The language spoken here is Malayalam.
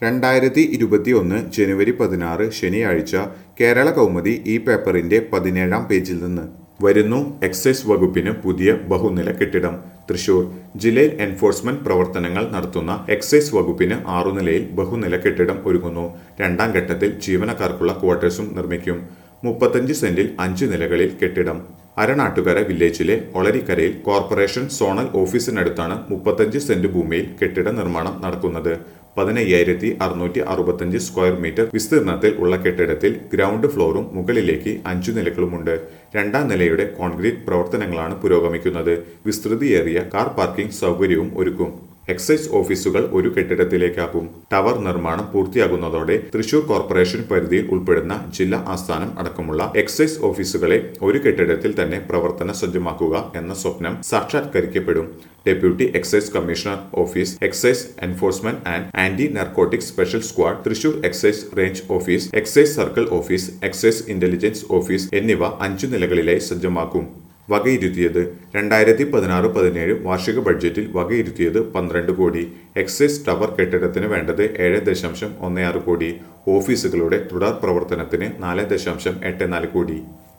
രണ്ടായിരത്തി ഇരുപത്തിയൊന്ന് ജനുവരി പതിനാറ് ശനിയാഴ്ച കേരള കൗമുദി ഈ പേപ്പറിന്റെ പതിനേഴാം പേജിൽ നിന്ന് വരുന്നു എക്സൈസ് വകുപ്പിന് പുതിയ ബഹുനില കെട്ടിടം തൃശൂർ ജില്ലയിൽ എൻഫോഴ്സ്മെന്റ് പ്രവർത്തനങ്ങൾ നടത്തുന്ന എക്സൈസ് വകുപ്പിന് ആറുനിലയിൽ ബഹുനില കെട്ടിടം ഒരുങ്ങുന്നു രണ്ടാം ഘട്ടത്തിൽ ജീവനക്കാർക്കുള്ള ക്വാർട്ടേഴ്സും നിർമ്മിക്കും മുപ്പത്തഞ്ച് സെന്റിൽ അഞ്ച് നിലകളിൽ കെട്ടിടം അരണാട്ടുകര വില്ലേജിലെ ഒളരിക്കരയിൽ കോർപ്പറേഷൻ സോണൽ ഓഫീസിനടുത്താണ് മുപ്പത്തഞ്ച് സെന്റ് ഭൂമിയിൽ കെട്ടിട നിർമ്മാണം നടക്കുന്നത് പതിനയ്യായിരത്തി അറുന്നൂറ്റി അറുപത്തഞ്ച് സ്ക്വയർ മീറ്റർ വിസ്തീർണത്തിൽ ഉള്ള കെട്ടിടത്തിൽ ഗ്രൗണ്ട് ഫ്ലോറും മുകളിലേക്ക് അഞ്ചു നിലകളുമുണ്ട് രണ്ടാം നിലയുടെ കോൺക്രീറ്റ് പ്രവർത്തനങ്ങളാണ് പുരോഗമിക്കുന്നത് വിസ്തൃതിയേറിയ കാർ പാർക്കിംഗ് സൗകര്യവും ഒരുക്കും എക്സൈസ് ഓഫീസുകൾ ഒരു കെട്ടിടത്തിലേക്കാക്കും ടവർ നിർമ്മാണം പൂർത്തിയാകുന്നതോടെ തൃശൂർ കോർപ്പറേഷൻ പരിധിയിൽ ഉൾപ്പെടുന്ന ജില്ലാ ആസ്ഥാനം അടക്കമുള്ള എക്സൈസ് ഓഫീസുകളെ ഒരു കെട്ടിടത്തിൽ തന്നെ പ്രവർത്തന സജ്ജമാക്കുക എന്ന സ്വപ്നം സാക്ഷാത്കരിക്കപ്പെടും deputy excise commissioner office excise enforcement and anti narcotic special squad Thrissur excise range office excise circle office excise intelligence office എന്നിവ അഞ്ചു നിലകളിലായി സജ്ജമാക്കും വകയിരുത്തിയത് രണ്ടായിരത്തി പതിനാറ് പതിനേഴ് വാർഷിക ബഡ്ജറ്റിൽ വകയിരുത്തിയത് പന്ത്രണ്ട് കോടി എക്സൈസ് ടവർ കെട്ടിടത്തിന് വേണ്ടത് ഏഴ് ദശാംശം ഒന്ന് ആറ് കോടി ഓഫീസുകളുടെ തുടർ പ്രവർത്തനത്തിന് നാല് ദശാംശം എട്ട് നാല് കോടി